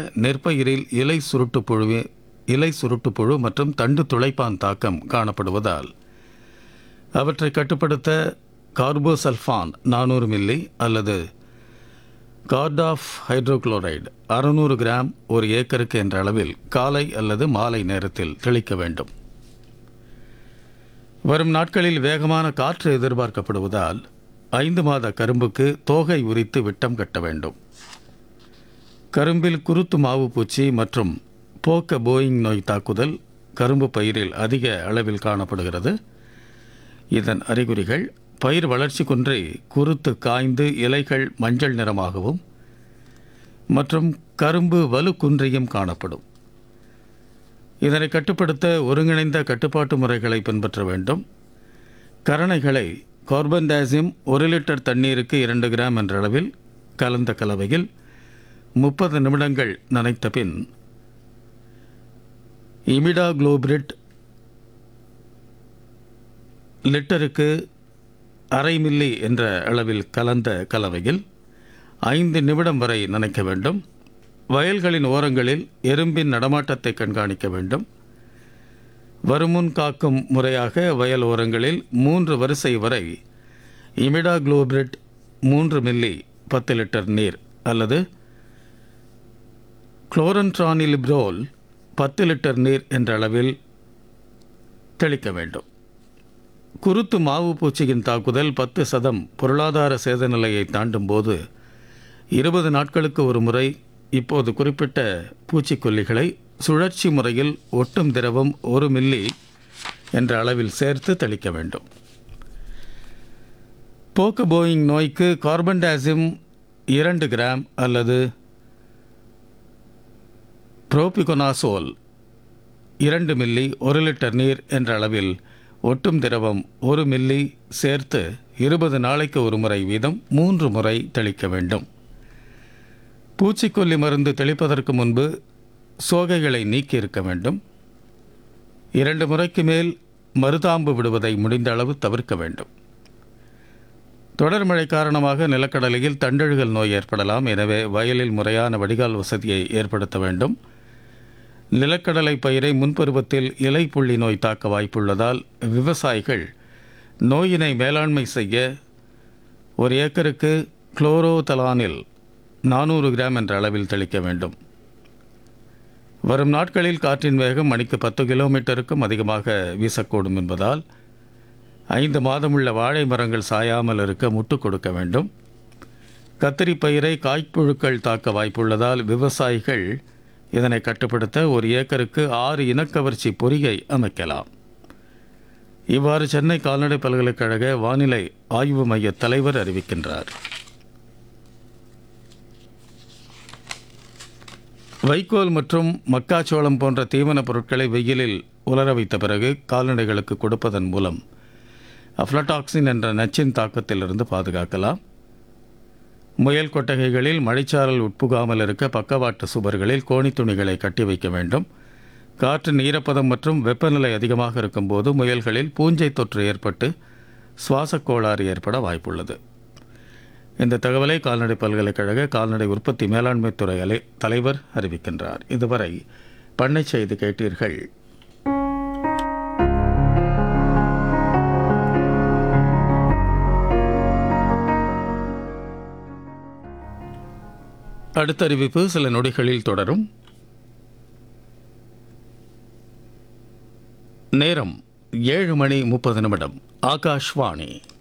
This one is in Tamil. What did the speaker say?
நெற்பயிரில் இலை சுருட்டுப்புழு இலை சுருட்டுப்புழு மற்றும் தண்டு துளைப்பான் தாக்கம் காணப்படுவதால் அவற்றை கட்டுப்படுத்த கார்போசல்ஃபான் நானூறு மில்லி அல்லது கார்டாஃப் ஹைட்ரோகுளோரைடு அறுநூறு கிராம் ஒரு ஏக்கருக்கு என்ற அளவில் காலை அல்லது மாலை நேரத்தில் தெளிக்க வேண்டும் வரும் நாட்களில் வேகமான காற்று எதிர்பார்க்கப்படுவதால் ஐந்து மாத கரும்புக்கு தோகை உரித்து விட்டம் கட்ட வேண்டும் கரும்பில் குருத்து மாவு பூச்சி மற்றும் போக்க போயிங் நோய் தாக்குதல் கரும்பு பயிரில் அதிக அளவில் காணப்படுகிறது இதன் அறிகுறிகள் பயிர் வளர்ச்சி குன்றி குருத்து காய்ந்து இலைகள் மஞ்சள் நிறமாகவும் மற்றும் கரும்பு வலு குன்றியும் காணப்படும் இதனை கட்டுப்படுத்த ஒருங்கிணைந்த கட்டுப்பாட்டு முறைகளை பின்பற்ற வேண்டும் கரணைகளை கார்பன்டாசியம் ஒரு லிட்டர் தண்ணீருக்கு இரண்டு கிராம் என்ற அளவில் கலந்த கலவையில் முப்பது நிமிடங்கள் நனைத்த பின் இமிடாகுளோபிரிட் லிட்டருக்கு அரை மில்லி என்ற அளவில் கலந்த கலவையில் ஐந்து நிமிடம் வரை நனைக்க வேண்டும் வயல்களின் ஓரங்களில் எறும்பின் நடமாட்டத்தை கண்காணிக்க வேண்டும் வருமுன் காக்கும் முறையாக வயல் ஓரங்களில் மூன்று வரிசை வரை இமிடாகுளோபிரிட் மூன்று மில்லி பத்து லிட்டர் நீர் அல்லது குளோரன்ட்ரானிலிப்ரோல் பத்து லிட்டர் நீர் என்ற அளவில் தெளிக்க வேண்டும் குருத்து மாவு பூச்சியின் தாக்குதல் பத்து சதம் பொருளாதார சேத நிலையை தாண்டும் போது இருபது நாட்களுக்கு ஒரு முறை இப்போது குறிப்பிட்ட பூச்சிக்கொல்லிகளை சுழற்சி முறையில் ஒட்டும் திரவம் ஒரு மில்லி என்ற அளவில் சேர்த்து தெளிக்க வேண்டும் போக்கு போயிங் நோய்க்கு கார்பன்டாசிம் இரண்டு கிராம் அல்லது புரோபிகொனாசோல் இரண்டு மில்லி ஒரு லிட்டர் நீர் என்ற அளவில் ஒட்டும் திரவம் ஒரு மில்லி சேர்த்து இருபது நாளைக்கு ஒரு முறை வீதம் மூன்று முறை தெளிக்க வேண்டும் பூச்சிக்கொல்லி மருந்து தெளிப்பதற்கு முன்பு சோகைகளை நீக்கி இருக்க வேண்டும் இரண்டு முறைக்கு மேல் மருதாம்பு விடுவதை முடிந்த அளவு தவிர்க்க வேண்டும் தொடர் மழை காரணமாக நிலக்கடலையில் தண்டழுகல் நோய் ஏற்படலாம் எனவே வயலில் முறையான வடிகால் வசதியை ஏற்படுத்த வேண்டும் நிலக்கடலை பயிரை முன்பருவத்தில் இலை புள்ளி நோய் தாக்க வாய்ப்புள்ளதால் விவசாயிகள் நோயினை மேலாண்மை செய்ய ஒரு ஏக்கருக்கு குளோரோதலானில் நானூறு கிராம் என்ற அளவில் தெளிக்க வேண்டும் வரும் நாட்களில் காற்றின் வேகம் மணிக்கு பத்து கிலோமீட்டருக்கும் அதிகமாக வீசக்கூடும் என்பதால் ஐந்து மாதமுள்ள வாழை மரங்கள் சாயாமல் இருக்க முட்டு கொடுக்க வேண்டும் கத்திரி பயிரை காய்ப்புழுக்கள் தாக்க வாய்ப்புள்ளதால் விவசாயிகள் இதனை கட்டுப்படுத்த ஒரு ஏக்கருக்கு ஆறு இனக்கவர்ச்சி பொறியை அமைக்கலாம் இவ்வாறு சென்னை கால்நடை பல்கலைக்கழக வானிலை ஆய்வு மைய தலைவர் அறிவிக்கின்றார் வைக்கோல் மற்றும் மக்காச்சோளம் போன்ற தீவனப் பொருட்களை வெயிலில் உலர வைத்த பிறகு கால்நடைகளுக்கு கொடுப்பதன் மூலம் அஃப்லடாக்சின் என்ற நச்சின் தாக்கத்திலிருந்து பாதுகாக்கலாம் முயல் கொட்டகைகளில் மழைச்சாரல் உட்புகாமல் இருக்க பக்கவாட்டு சுவர்களில் கோணி துணிகளை கட்டி வைக்க வேண்டும் காற்றின் ஈரப்பதம் மற்றும் வெப்பநிலை அதிகமாக இருக்கும்போது முயல்களில் பூஞ்சை தொற்று ஏற்பட்டு சுவாசக் கோளாறு ஏற்பட வாய்ப்புள்ளது இந்த தகவலை கால்நடை பல்கலைக்கழக கால்நடை உற்பத்தி மேலாண்மை துறை அலை தலைவர் அறிவிக்கின்றார் இதுவரை பண்ணை செய்தி கேட்டீர்கள் அடுத்த அறிவிப்பு சில நொடிகளில் தொடரும் நேரம் ஏழு மணி முப்பது நிமிடம் ஆகாஷ்வாணி